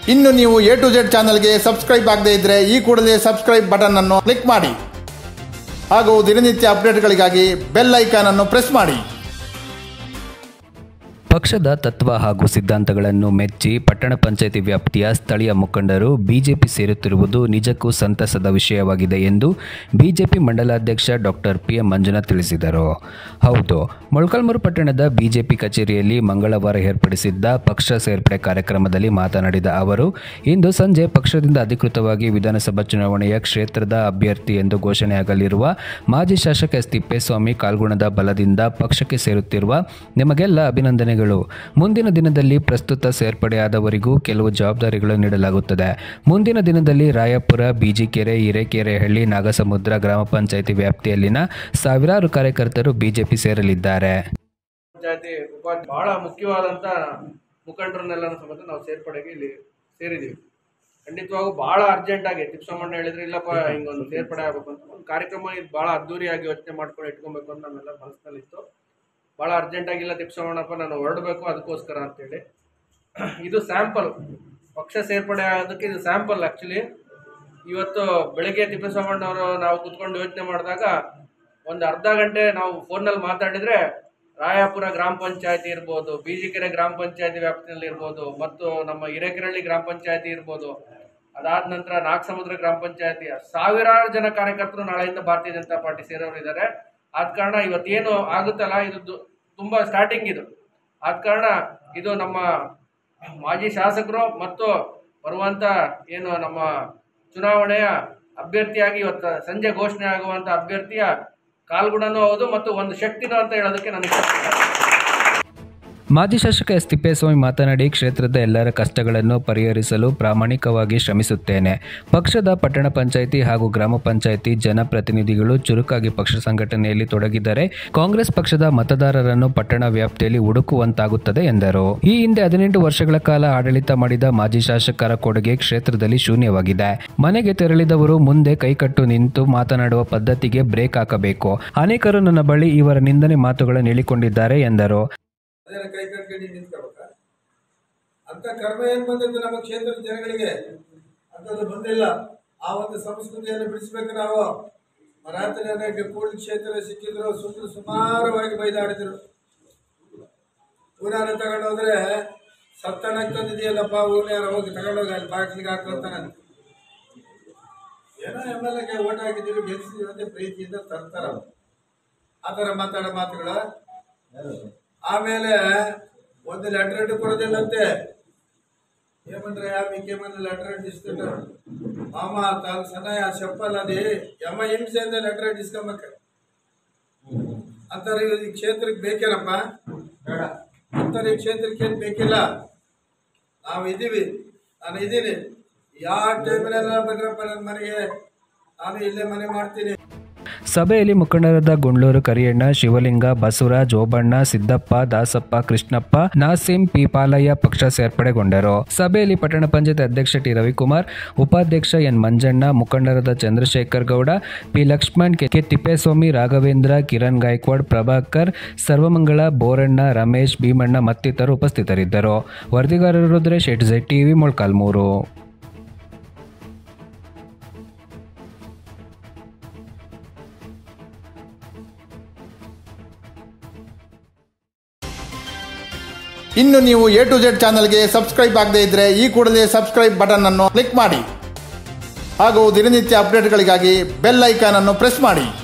ಇನ್ನು ನೀವು A to Z ಚಾನಲ್ಗೆ ಸಬ್ಸ್ಕ್ರೈಬ್ ಆಗದೇ ಇದ್ರೆ ಈ ಕೂಡಲೇ ಸಬ್ಸ್ಕ್ರೈಬ್ ಬಟನ್ ಅನ್ನು ಕ್ಲಿಕ್ ಮಾಡಿ ಹಾಗೂ ದಿನನಿತ್ಯ ಅಪ್ಡೇಟ್ಗಳಿಗಾಗಿ ಬೆಲ್ ಐಕಾನ್ ಅನ್ನು ಪ್ರೆಸ್ ಮಾಡಿ ಪಕ್ಷದ ತತ್ವ ಹಾಗೂ ಸಿದ್ಧಾಂತಗಳನ್ನು ಮೆಚ್ಚಿ ಪಟ್ಟಣ ಪಂಚಾಯಿತಿ ವ್ಯಾಪ್ತಿಯ ಸ್ಥಳೀಯ ಮುಖಂಡರು ಬಿಜೆಪಿ ಸೇರುತ್ತಿರುವುದು ನಿಜಕ್ಕೂ ಸಂತಸದ ವಿಷಯವಾಗಿದೆ ಎಂದು ಬಿಜೆಪಿ ಮಂಡಲಾಧ್ಯಕ್ಷ ಡಾಕ್ಟರ್ ಪಿ ಎಂ ಮಂಜುನಾಥ್ ತಿಳಿಸಿದರು ಹೌದು ಮೊಳಕಾಲ್ಮೂರು ಪಟ್ಟಣದ ಬಿಜೆಪಿ ಕಚೇರಿಯಲ್ಲಿ ಮಂಗಳವಾರ ಏರ್ಪಡಿಸಿದ್ದ ಪಕ್ಷ ಸೇರ್ಪಡೆ ಕಾರ್ಯಕ್ರಮದಲ್ಲಿ ಮಾತನಾಡಿದ ಅವರು ಇಂದು ಸಂಜೆ ಪಕ್ಷದಿಂದ ಅಧಿಕೃತವಾಗಿ ವಿಧಾನಸಭಾ ಚುನಾವಣೆಯ ಕ್ಷೇತ್ರದ ಅಭ್ಯರ್ಥಿ ಎಂದು ಘೋಷಣೆಯಾಗಲಿರುವ ಮಾಜಿ ಶಾಸಕ ಎಸ್ ತಿಪ್ಪೇಸ್ವಾಮಿ ಕಾಲ್ಗುಣದ ಬಲದಿಂದ ಪಕ್ಷಕ್ಕೆ ಸೇರುತ್ತಿರುವ ನಿಮಗೆಲ್ಲ ಅಭಿನಂದನೆಗಳು ಮುಂದಿನ ದಿನದಲ್ಲಿ ಪ್ರಸ್ತುತ ಸೇರ್ಪಡೆಯಾದವರಿಗೂ ಕೆಲವು ಜವಾಬ್ದಾರಿಗಳು ನೀಡಲಾಗುತ್ತದೆ ಮುಂದಿನ ದಿನದಲ್ಲಿ ರಾಯಪುರ ಬಿಜಿಕೆರೆ ಹಿರೇಕೆರೆಹಳ್ಳಿ ನಾಗಸಮುದ್ರ ಗ್ರಾಮ ಪಂಚಾಯಿತಿ ವ್ಯಾಪ್ತಿಯಲ್ಲಿನ ಸಾವಿರಾರು ಕಾರ್ಯಕರ್ತರು ಬಿಜೆಪಿ ಸೇರಲಿದ್ದಾರೆ ಪಂಚಾಯತಿ ಉಪಾಧ್ಯ ಬಹಳ ಮುಖ್ಯವಾದಂಥ ಮುಖಂಡರನ್ನೆಲ್ಲನೂ ಸಮೇತ ನಾವು ಸೇರ್ಪಡೆಗೆ ಇಲ್ಲಿ ಸೇರಿದ್ದೀವಿ ಖಂಡಿತವಾಗೂ ಬಹಳ ಅರ್ಜೆಂಟಾಗಿ ತಿಪ್ಸಮ್ಮಣ್ಣ ಹೇಳಿದ್ರೆ ಇಲ್ಲಪ್ಪ ಹಿಂಗೊಂದು ಸೇರ್ಪಡೆ ಆಗಬೇಕು ಅಂತ ಒಂದು ಕಾರ್ಯಕ್ರಮ ಇದು ಭಾಳ ಅದ್ದೂರಿಯಾಗಿ ಯೋಚನೆ ಮಾಡ್ಕೊಂಡು ಇಟ್ಕೊಬೇಕು ಅಂತ ನಮ್ಮೆಲ್ಲ ಮನಸ್ಸಿನಲ್ಲಿತ್ತು ಭಾಳ ಅರ್ಜೆಂಟಾಗಿಲ್ಲ ತಿಪ್ಸಮ್ಮಣ್ಣಪ್ಪ ನಾನು ಹೊರಡಬೇಕು ಅದಕ್ಕೋಸ್ಕರ ಅಂತೇಳಿ ಇದು ಸ್ಯಾಂಪಲ್ ಪಕ್ಷ ಸೇರ್ಪಡೆ ಆಗೋದಕ್ಕೆ ಇದು ಸ್ಯಾಂಪಲ್ ಆ್ಯಕ್ಚುಲಿ ಇವತ್ತು ಬೆಳಗ್ಗೆ ತಿಪ್ಪೇಸ್ವಾಮಣ್ಣವರು ನಾವು ಕುತ್ಕೊಂಡು ಯೋಚನೆ ಮಾಡಿದಾಗ ಒಂದು ಅರ್ಧ ಗಂಟೆ ನಾವು ಫೋನಲ್ಲಿ ಮಾತಾಡಿದರೆ ರಾಯಾಪುರ ಗ್ರಾಮ ಪಂಚಾಯತಿ ಇರ್ಬೋದು ಬೀಜಿಕೆರೆ ಗ್ರಾಮ ಪಂಚಾಯತಿ ವ್ಯಾಪ್ತಿಯಲ್ಲಿ ಇರ್ಬೋದು ಮತ್ತು ನಮ್ಮ ಹಿರೇಕೆರಳ್ಳಿ ಗ್ರಾಮ ಪಂಚಾಯತಿ ಇರ್ಬೋದು ಅದಾದ ನಂತರ ನಾಗಸಮುದ್ರ ಗ್ರಾಮ ಪಂಚಾಯತಿ ಸಾವಿರಾರು ಜನ ಕಾರ್ಯಕರ್ತರು ನಾಳೆಯಿಂದ ಭಾರತೀಯ ಜನತಾ ಪಾರ್ಟಿ ಸೇರೋರು ಇದ್ದಾರೆ ಆದ ಕಾರಣ ಇವತ್ತೇನು ಆಗುತ್ತಲ್ಲ ಇದು ದು- ತುಂಬಾ ಸ್ಟಾರ್ಟಿಂಗ್ ಇದು ಆದ ಕಾರಣ ಇದು ನಮ್ಮ ಮಾಜಿ ಶಾಸಕರು ಮತ್ತು ಬರುವಂತ ಏನು ನಮ್ಮ ಚುನಾವಣೆಯ ಅಭ್ಯರ್ಥಿಯಾಗಿ ಇವತ್ತು ಸಂಜೆ ಘೋಷಣೆ ಆಗುವಂತ ಅಭ್ಯರ್ಥಿಯ ಕಾಲ್ಗುಣನೂ ಹೌದು ಮತ್ತು ಒಂದು ಶಕ್ತಿನೂ ಅಂತ ಹೇಳೋದಕ್ಕೆ ನನಗೆ ಇಷ್ಟಪಡ್ತೀನಿ. ಮಾಜಿ ಶಾಸಕ ಎಸ್ ತಿಪ್ಪೇಸ್ವಾಮಿ ಮಾತನಾಡಿ ಕ್ಷೇತ್ರದ ಎಲ್ಲರ ಕಷ್ಟಗಳನ್ನು ಪರಿಹರಿಸಲು ಪ್ರಾಮಾಣಿಕವಾಗಿ ಶ್ರಮಿಸುತ್ತೇನೆ ಪಕ್ಷದ ಪಟ್ಟಣ ಪಂಚಾಯಿತಿ ಹಾಗೂ ಗ್ರಾಮ ಪಂಚಾಯಿತಿ ಜನಪ್ರತಿನಿಧಿಗಳು ಚುರುಕಾಗಿ ಪಕ್ಷ ಸಂಘಟನೆಯಲ್ಲಿ ತೊಡಗಿದರೆ ಕಾಂಗ್ರೆಸ್ ಪಕ್ಷದ ಮತದಾರರನ್ನು ಪಟ್ಟಣ ವ್ಯಾಪ್ತಿಯಲ್ಲಿ ಹುಡುಕುವಂತಾಗುತ್ತದೆ ಎಂದರು ಈ ಹಿಂದೆ ಹದಿನೆಂಟು ವರ್ಷಗಳ ಕಾಲ ಆಡಳಿತ ಮಾಡಿದ ಮಾಜಿ ಶಾಸಕರ ಕೊಡುಗೆ ಕ್ಷೇತ್ರದಲ್ಲಿ ಶೂನ್ಯವಾಗಿದೆ ಮನೆಗೆ ತೆರಳಿದವರು ಮುಂದೆ ಕೈಕಟ್ಟು ನಿಂತು ಮಾತನಾಡುವ ಪದ್ಧತಿಗೆ ಬ್ರೇಕ್ ಹಾಕಬೇಕು ಅನೇಕರು ನನ್ನ ಬಳಿ ಇವರ ನಿಂದನೆ ಮಾತುಗಳನ್ನು ಹೇಳಿಕೊಂಡಿದ್ದಾರೆ ಎಂದರು ಅದನ್ನ ಕೈ ಕಟ್ಕೊಂಡು ನಿಂತ್ಕೋಬೇಕ ಅಂತ ಕರ್ಮ ಏನ್ ಬಂದಿದ್ದು ನಮ್ಮ ಕ್ಷೇತ್ರದ ಜನಗಳಿಗೆ ಅಂತದ್ದು ಬಂದಿಲ್ಲ ಆ ಒಂದು ಸಂಸ್ಕೃತಿಯನ್ನು ಬಿಡಿಸ್ಬೇಕು ನಾವು ಮರಾಠನಿಗೆ ಕೂಡಲ ಕ್ಷೇತ್ರ ಸಿಕ್ಕಿದ್ರು ಸುಮ್ಮನೆ ಸುಮಾರವಾಗಿ ಬೈದಾಡಿದ್ರು ಊರಾರ ತಗೊಂಡು ಹೋದ್ರೆ ಸತ್ತನಾಗ್ ತಂದಿದೆಯಲ್ಲಪ್ಪ ಊರ್ನಾರ ಹೋಗಿ ತಗೊಂಡೋಗಿ ಅಲ್ಲಿ ಬಾಗಿಲಿಗೆ ಹಾಕೋತಾನೆ ಏನೋ ಎಮ್ ಎಲ್ ಎಗೆ ಓಟ್ ಹಾಕಿದ್ದೀವಿ ಗೆಲ್ಸಿದೀವಿ ಅಂತ ಪ್ರೀತಿಯಿಂದ ತರ್ತಾರ ಅವ್ರು. ಆ ಥರ ಮಾತಾಡೋ ಮಾತುಗಳು ಆಮೇಲೆ ಒಂದು ಲೆಟರ್ ಕೊಡೋದಿಲ್ಲಂತೆ ఏమంటారా యా మీకేమైనా లెటర్ ఇస్తుంటారు మామ తాను సన్నయ్య చెప్పాలి అది ఎమ్మ హింసేంದ ಲೆಟರ್ ಇಸ್ಕೊಂಬೇಕ ಅಂತಾರೆ ಈ ಕ್ಷೇತ್ರಕ್ಕೆ ಬೇಕೇನಪ್ಪ ಬೇಡ ಅಂತಾರೆ ಈ ಕ್ಷೇತ್ರಕ್ಕೆ ಏನು ಬೇಕಿಲ್ಲ ನಾವು ಇದೀವಿ ನಾನು ಇದ್ದೀನಿ ಯಾವ ಟೈಮ್ನೆಲ್ಲ ಬಂದ್ರಪ್ಪ ನನ್ನ ಮನೆಗೆ ನಾನು ಇಲ್ಲೇ ಮನೆ ಮಾಡ್ತೀನಿ ಸಭೆಯಲ್ಲಿ ಮುಖಂಡರಾದ ಗುಂಡ್ಲೂರು ಕರಿಯಣ್ಣ ಶಿವಲಿಂಗ ಬಸವರಾಜ್ ಓಬಣ್ಣ ಸಿದ್ದಪ್ಪ ದಾಸಪ್ಪ ಕೃಷ್ಣಪ್ಪ ನಾಸಿಂ ಪಿ ಪಾಲಯ್ಯ ಪಕ್ಷ ಸೇರ್ಪಡೆಗೊಂಡರು ಸಭೆಯಲ್ಲಿ ಪಟ್ಟಣ ಪಂಚಾಯತ್ ಅಧ್ಯಕ್ಷ ಟಿ ರವಿಕುಮಾರ್ ಉಪಾಧ್ಯಕ್ಷ ಎನ್ ಮಂಜಣ್ಣ ಮುಖಂಡರಾದ Chandrashekar Gowda P Lakshman K K Thippeswamy Raghavendra Kiran Gaikwad Prabhakar Sarvamangala Boranna Ramesh Bheemanna ಮತ್ತಿತರರು ಉಪಸ್ಥಿತರಿದ್ದರು ವರದಿಗಾರರು Rudresh at Z TV Molakalmuru ಇನ್ನು ನೀವು ಎ ಟು ಜೆಡ್ ಚಾನಲ್ಗೆ ಸಬ್ಸ್ಕ್ರೈಬ್ ಆಗದೇ ಇದ್ರೆ ಈ ಕೂಡಲೇ ಸಬ್ಸ್ಕ್ರೈಬ್ ಬಟನ್ ಅನ್ನು ಕ್ಲಿಕ್ ಮಾಡಿ ಹಾಗೂ ದಿನನಿತ್ಯ ಅಪ್ಡೇಟ್ಗಳಿಗಾಗಿ ಬೆಲ್ ಐಕಾನ್ ಅನ್ನು ಪ್ರೆಸ್ ಮಾಡಿ